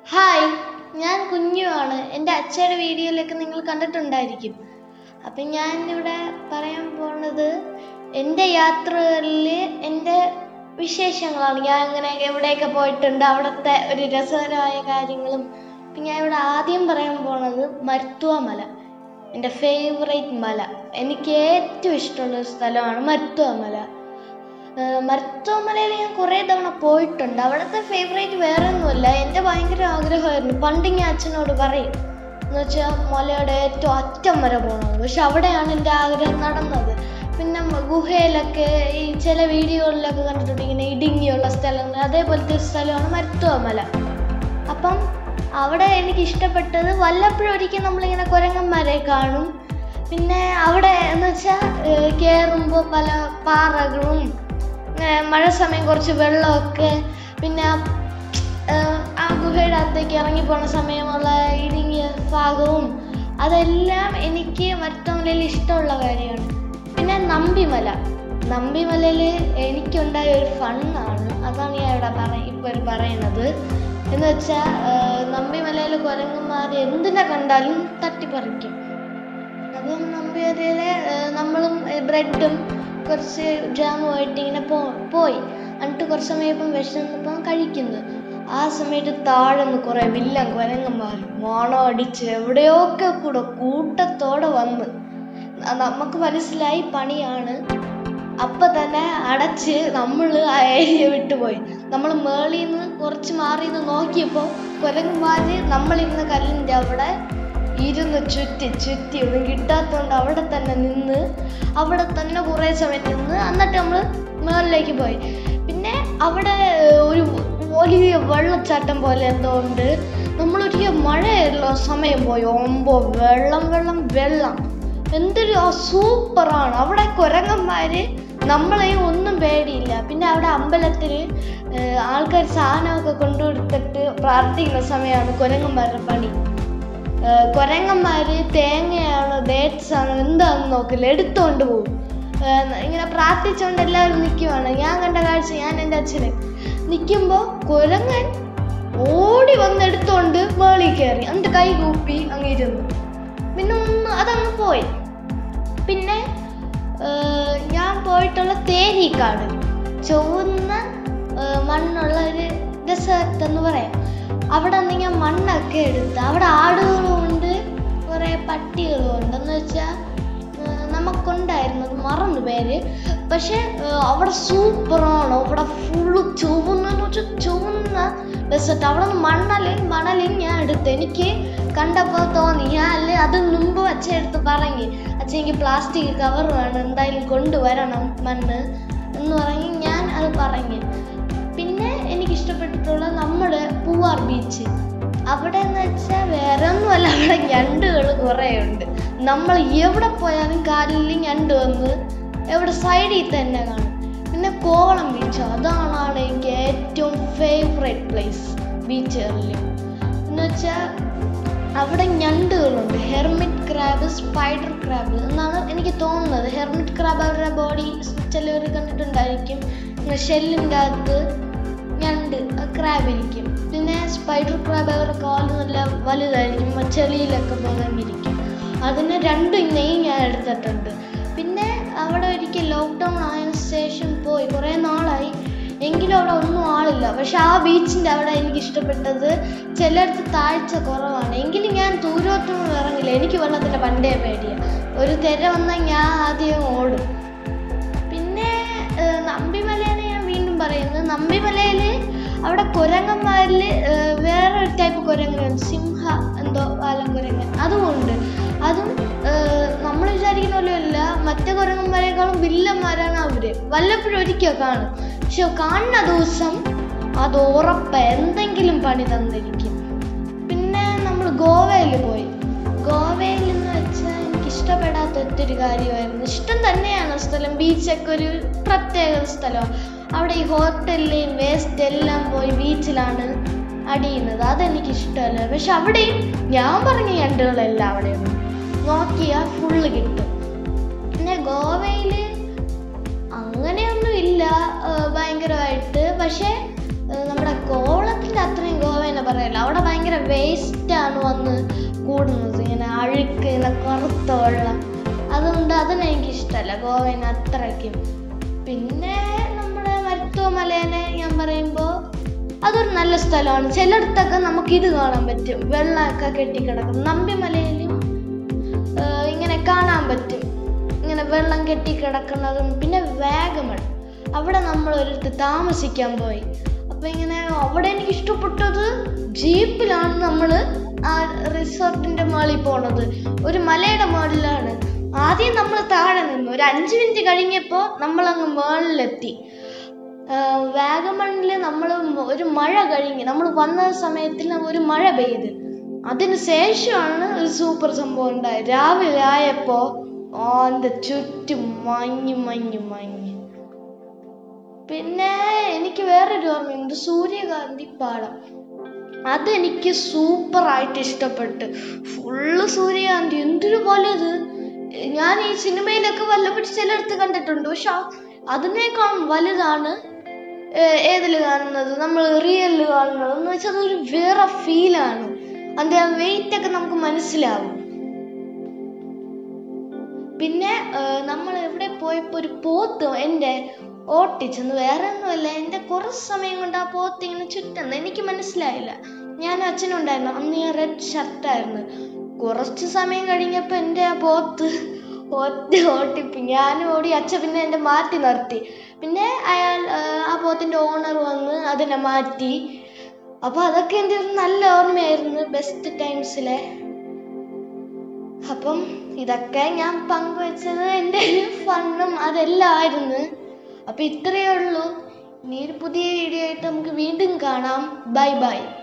hi ഞാൻ കുഞ്ഞുവാണ് എൻ്റെ അച്ഛയുടെ വീഡിയോയിലൊക്കെ നിങ്ങൾ കണ്ടിട്ടുണ്ടായിരിക്കും അപ്പം ഞാൻ ഇവിടെ പറയാൻ പോണത് എൻ്റെ യാത്രകളിൽ എൻ്റെ വിശേഷങ്ങളാണ് ഞാൻ ഇങ്ങനെ എവിടെയൊക്കെ പോയിട്ടുണ്ട് അവിടുത്തെ ഒരു രസകരമായ കാര്യങ്ങളും അപ്പം ഞാൻ ഇവിടെ ആദ്യം പറയാൻ പോണത് മരുത്തുവ മല എൻ്റെ ഫേവറേറ്റ് മല എനിക്ക് ഏറ്റവും ഇഷ്ടമുള്ള ഒരു സ്ഥലമാണ് മരുത്തുവ മല മരുത്തോമലയിൽ ഞാൻ കുറേ തവണ പോയിട്ടുണ്ട് അവിടുത്തെ ഫേവറേറ്റ് വേറെ ഒന്നുമല്ല എൻ്റെ ഭയങ്കര ആഗ്രഹമായിരുന്നു പണ്ട് ഞാൻ അച്ഛനോട് പറയും എന്ന് വെച്ചാൽ മലയുടെ ഏറ്റവും അറ്റം വരെ പോകണമെന്ന് പക്ഷെ അവിടെയാണ് എൻ്റെ ആഗ്രഹം നടന്നത് പിന്നെ മ- ഗുഹയിലൊക്കെ ഈ ചില വീഡിയോകളിലൊക്കെ കണ്ടിട്ടുണ്ട് ഇങ്ങനെ ഇടുങ്ങിയുള്ള സ്ഥലങ്ങൾ അതേപോലത്തെ ഒരു സ്ഥലമാണ് മരുത്തുവ മല അപ്പം അവിടെ എനിക്ക് ഇഷ്ടപ്പെട്ടത് വല്ലപ്പോഴും ഒരിക്കൽ നമ്മളിങ്ങനെ കുരങ്ങന്മാരെ കാണും പിന്നെ അവിടെ എന്ന് വെച്ചാൽ കയറുമ്പോൾ പല പാറകളും ഇങ്ങനെ മഴ സമയം കുറച്ച് വെള്ളമൊക്കെ പിന്നെ ഏഹ്, ആ ഗുഹയുടെ അകത്തേക്ക് ഇറങ്ങിപ്പോണ സമയമുള്ള ഇടുങ്ങിയ ഭാഗവും അതെല്ലാം എനിക്ക് മരുത്തമലയിൽ ഇഷ്ടമുള്ള കാര്യമാണ് പിന്നെ നമ്പിമല നമ്പിമലയിൽ എനിക്കുണ്ടായ ഒരു ഫണ്ണാണ് അതാണ് ഞാൻ ഇവിടെ പറ ഇപ്പോൾ പറയുന്നത് എന്ന് വെച്ചാൽ നമ്പിമലയിൽ കുരങ്ങന്മാർ എന്തിനെ കണ്ടാലും തട്ടിപ്പറിക്കും അപ്പം നമ്പിയറിയിലെ നമ്മളും ബ്രെഡും കുറച്ച് ജാമുമായിട്ട് ഇങ്ങനെ പോ പോയി എന്നിട്ട് കുറച്ച് സമയം ഇപ്പം വിശന്നപ്പം കഴിക്കുന്നു ആ സമയത്ത് താഴെ നിന്ന് കുറേ വില്ലൻ കുരങ്ങന്മാർ മോണോ അടിച്ച് എവിടെയൊക്കെ കൂടെ കൂട്ടത്തോടെ വന്ന് ന- നമുക്ക് മനസ്സിലായി പണിയാണ് അപ്പൊ തന്നെ അടച്ച് നമ്മൾ ആ ഏരിയ വിട്ടുപോയി നമ്മൾ മേളിൽ നിന്ന് കുറച്ച് മാറി നിന്ന് നോക്കിയപ്പോൾ കുരങ്ങന്മാര് നമ്മളിരുന്ന കല്ലിൻ്റെ അവിടെ ഇരുന്ന് ചുറ്റി ചുറ്റി ഒന്നും കിട്ടാത്തതുകൊണ്ട് അവിടെ തന്നെ നിന്ന് അവിടെ തന്നെ കുറേ സമയം നിന്ന് എന്നിട്ട് നമ്മൾ മേളിലേക്ക് പോയി പിന്നെ അവിടെ ഏർ, ഒരു വലിയ വെള്ളച്ചാട്ടം പോലെ എന്തോ ഉണ്ട് നമ്മളൊരിക്കൽ മഴയുള്ള സമയം പോയി ഒമ്പോ വെള്ളം വെള്ളം വെള്ളം എന്തൊരു സൂപ്പറാണ് അവിടെ കുരങ്ങന്മാര് നമ്മളെയും ഒന്നും പേടിയില്ല പിന്നെ അവിടെ അമ്പലത്തിൽ ആൾക്കാർ സാധനമൊക്കെ കൊണ്ടുകൊടുത്തിട്ട് പ്രാർത്ഥിക്കുന്ന സമയമാണ് കുരങ്ങന്മാരുടെ പണി ഏഹ് കുരങ്ങന്മാര് തേങ്ങയാണോ ഡേറ്റ്സ് ആണോ എന്താണെന്ന് നോക്കില്ല എടുത്തോണ്ട് പോകും ഏഹ് ഇങ്ങനെ പ്രാർത്ഥിച്ചുകൊണ്ട് എല്ലാവരും നിൽക്കുവാണ് ഞാൻ കണ്ട കാഴ്ച ഞാൻ എൻ്റെ അച്ഛന് നിൽക്കുമ്പോൾ കുരങ്ങൻ ഓടി വന്ന് എടുത്തോണ്ട് മേളിൽ കയറി എന്നിട്ട് കൈ കൂപ്പി അങ്ങ് ഇരുന്നു പിന്നെ ഒന്ന് അതങ്ങ് പോയി പിന്നെ ഏഹ് ഞാൻ പോയിട്ടുള്ള തേനീക്കാട് ചുവന്ന ഏഹ് മണ്ണുള്ള ഒരു ഡെസേർട്ട് എന്ന് പറയാം അവിടെ നിന്ന് ഞാൻ മണ്ണൊക്കെ എടുത്ത് അവിടെ ആടുകളും ഉണ്ട് കുറേ പട്ടികളും ഉണ്ട് എന്ന് വെച്ചാൽ നമുക്കുണ്ടായിരുന്നു അത് മറന്നു പേര് പക്ഷെ ഏഹ് അവിടെ സൂപ്പറാണ് അവിടെ ഫുള്ള് ചുവന്ന വെച്ചാൽ ചുവന്ന ഡെസേർട്ട് അവിടെ നിന്ന് മണ്ണല് മണലും ഞാൻ എടുത്തു എനിക്ക് കണ്ടപ്പോൾ തോന്നി ഞാൻ അല്ലേ അത് മുമ്പ് അച്ഛടുത്ത് പറഞ്ഞ് അച്ഛൻ എനിക്ക് പ്ലാസ്റ്റിക് കവർ വേണം എന്തായാലും കൊണ്ടുവരണം മണ്ണ് എന്ന് പറഞ്ഞ് ഞാൻ അത് പറഞ്ഞു പിന്നെ എനിക്ക് ഇഷ്ടപ്പെട്ടിട്ടുള്ള നമ്മുടെ പൂവാർ ബീച്ച് അവിടെ എന്ന് വെച്ചാൽ വേറെ ഒന്നുമല്ല അവിടെ ഞണ്ടുകൾ കുറേ ഉണ്ട് നമ്മൾ എവിടെ പോയാലും കാലിൽ ഞണ്ട് വന്ന് എവിടെ സൈഡിൽ തന്നെ കാണും പിന്നെ കോവളം ബീച്ച് അതാണ് എനിക്ക് ഏറ്റവും ഫേവറേറ്റ് പ്ലേസ് ബീച്ചുകളിൽ എന്ന് വെച്ചാൽ അവിടെ ഞണ്ടുകളുണ്ട് ഹെർമിറ്റ് ക്രാബ് സ്പൈഡർ ക്രാബ് എന്നാണ് എനിക്ക് തോന്നുന്നത് ഹെർമിറ്റ് ക്രാബ് അവരുടെ ബോഡി ചിലവർ കണ്ടിട്ടുണ്ടായിരിക്കും ഷെല്ലിൻ്റെ അകത്ത് ഞണ്ട് ക്രാബ് ഇരിക്കും പിന്നെ സ്പൈഡർ ക്രാബ് അവരുടെ കാല് നല്ല വലുതായിരിക്കും ചെളിയിലൊക്കെ പോകാനിരിക്കും അതിന് രണ്ടും നെയ്യ് ഞാൻ എടുത്തിട്ടുണ്ട് പിന്നെ അവിടെ ഒരിക്കൽ ലോക്ക്ഡൗൺ ആയതിനു ശേഷം പോയി കുറേ നാളായി എങ്കിലും അവിടെ ഒന്നും ആളില്ല പക്ഷെ ആ ബീച്ചിൻ്റെ അവിടെ എനിക്ക് ഇഷ്ടപ്പെട്ടത് ചിലയിടത്ത് താഴ്ച കുറവാണ് എങ്കിലും ഞാൻ ദൂരോട്ടൊന്നും ഇറങ്ങില്ല എനിക്ക് വെള്ളത്തിൻ്റെ പണ്ടേ പേടിയാണ് ഒരു തിര വന്നാൽ ഞാൻ ആദ്യം ഓടും പിന്നെ ഏഹ്, നമ്പിമലയാണ് ഞാൻ വീണ്ടും പറയുന്നത് നമ്പിമലയിൽ അവിടെ കുരങ്ങന്മാരിൽ വേറെ ഒരു ടൈപ്പ് കുരങ്ങനുണ്ട് സിംഹ എന്തോ വാലം കുരങ്ങൻ അതും ഉണ്ട് അതും നമ്മൾ വിചാരിക്കുന്ന പോലെയല്ല മറ്റേ കുരങ്ങന്മാരെക്കാളും വില്ലന്മാരാണ് അവര് വല്ലപ്പോഴും ഒരിക്കൽ കാണും പക്ഷെ കാണുന്ന ദിവസം അത് ഉറപ്പ് എന്തെങ്കിലും പണി തന്നിരിക്കും പിന്നെ നമ്മൾ ഗോവയിൽ പോയി ഗോവയിൽ എന്ന് വെച്ചാൽ എനിക്ക് ഇഷ്ടപ്പെടാത്ത ഒത്തിരി കാര്യമായിരുന്നു ഇഷ്ടം തന്നെയാണ് സ്ഥലം ബീച്ചൊക്കെ ഒരു പ്രത്യേക സ്ഥലമാണ് അവിടെ ഈ ഹോട്ടലിലെയും വേസ്റ്റ് എല്ലാം പോയി ബീച്ചിലാണ് അടിയുന്നത് അതെനിക്ക് ഇഷ്ടമല്ല പക്ഷെ അവിടെയും ഞാൻ പറഞ്ഞ ഞണ്ടുകളെല്ലാം അവിടെയുണ്ട് നോക്കിയാൽ ഫുള്ള് കിട്ടും പിന്നെ ഗോവയിൽ അങ്ങനെയൊന്നും ഇല്ല ഏഹ് ഭയങ്കരമായിട്ട് പക്ഷേ ഏഹ് നമ്മുടെ കോവളത്തിൻ്റെ അത്രയും ഗോവ എന്ന് പറയല്ല അവിടെ ഭയങ്കര വേസ്റ്റ് ആണ് വന്ന് കൂടുന്നത് ഇങ്ങനെ അഴുക്ക് ഇങ്ങനെ കറുത്ത വെള്ളം അതുകൊണ്ട് അതിന് എനിക്ക് ഇഷ്ടമല്ല ഗോവനെ അത്രയ്ക്കും പിന്നെ നമ്മുടെ മരുത്തുവ മലേനെ ഞാൻ പറയുമ്പോൾ അതൊരു നല്ല സ്ഥലമാണ് ചിലയിടത്തൊക്കെ നമുക്ക് ഇത് കാണാൻ പറ്റും വെള്ളമൊക്കെ കെട്ടിക്കിടക്കും നമ്പിമലയിലും ആഹ് ഇങ്ങനെ കാണാൻ പറ്റും ഇങ്ങനെ വെള്ളം കെട്ടിക്കിടക്കുന്നതും പിന്നെ വാഗമൺ അവിടെ നമ്മൾ ഒരിടത്ത് താമസിക്കാൻ പോയി അപ്പൊ ഇങ്ങനെ അവിടെ എനിക്ക് ഇഷ്ടപ്പെട്ടത് ജീപ്പിലാണ് നമ്മൾ ആ റിസോർട്ടിന്റെ മുകളിൽ പോണത് ഒരു മലയുടെ മുകളിലാണ് ആദ്യം നമ്മൾ താഴെ നിന്നു ഒരു അഞ്ച് മിനിറ്റ് കഴിഞ്ഞപ്പോൾ നമ്മൾ അങ്ങ് മുകളിലെത്തി വാഗമണിൽ നമ്മൾ ഒരു മഴ കഴിഞ്ഞ് നമ്മൾ വന്ന സമയത്തിൽ ഒരു മഴ പെയ്ത് അതിന് ശേഷമാണ് ഒരു സൂപ്പർ സംഭവം ഉണ്ടായത് രാവിലെ ആയപ്പോ ഓന്റെ ചുറ്റും മഞ്ഞ് മഞ്ഞ് മഞ്ഞ് പിന്നെ എനിക്ക് വേറൊരു ഓർമ്മയുണ്ട് സൂര്യകാന്തി പാടം അതെനിക്ക് സൂപ്പർ ആയിട്ട് ഇഷ്ടപ്പെട്ട് ഫുള്ള് സൂര്യകാന്തി എന്തൊരു വലുത് ഞാൻ ഈ സിനിമയിലൊക്കെ വല്ലപ്പോഴും ചിലയിടത്ത് കണ്ടിട്ടുണ്ട് പക്ഷെ ആ- അതിനേക്കാൾ വലുതാണ് ഏതിൽ കാണുന്നത് നമ്മൾ റിയലിൽ കാണുന്നത് എന്ന് വെച്ചാൽ അതൊരു വേറെ ഫീലാണ് അതിന്റെ ആ വെയിറ്റ് ഒക്കെ നമുക്ക് മനസ്സിലാവും പിന്നെ നമ്മൾ എവിടെ പോയപ്പോ ഒരു പോത്ത് എൻ്റെ ഓട്ടിച്ചെന്ന് വേറെ ഒന്നുമല്ല എൻ്റെ കുറച്ച് സമയം കൊണ്ട് ആ പോത്ത് ഇങ്ങനെ ചുറ്റുന്നു എനിക്ക് മനസ്സിലായില്ല ഞാൻ അച്ഛനും ഉണ്ടായിരുന്നു അന്ന് ഞാൻ റെഡ് ഷർട്ടായിരുന്നു കുറച്ച് സമയം കഴിഞ്ഞപ്പോൾ എൻ്റെ ആ പോത്ത് ഒറ്റ ഓട്ടിപ്പ് ഞാൻ ഓടി അച്ഛൻ പിന്നെ എന്നെ മാറ്റി നിർത്തി പിന്നെ അയാൾ ആ, ആ പോത്തിൻ്റെ ഓണർ വന്ന് അതിനെ മാറ്റി അപ്പൊ അതൊക്കെ എൻ്റെ ഒരു നല്ല ഓർമ്മയായിരുന്നു ബെസ്റ്റ് ടൈംസിലെ അപ്പം ഇതൊക്കെ ഞാൻ പങ്കുവെച്ചത് എൻ്റെ ഒരു ഫണ്ണും അതെല്ലാം ആയിരുന്നു അപ്പൊ ഇത്രയേ ഉള്ളൂ ഇനി ഒരു പുതിയ വീഡിയോ ആയിട്ട് നമുക്ക് വീണ്ടും കാണാം ബൈ ബൈ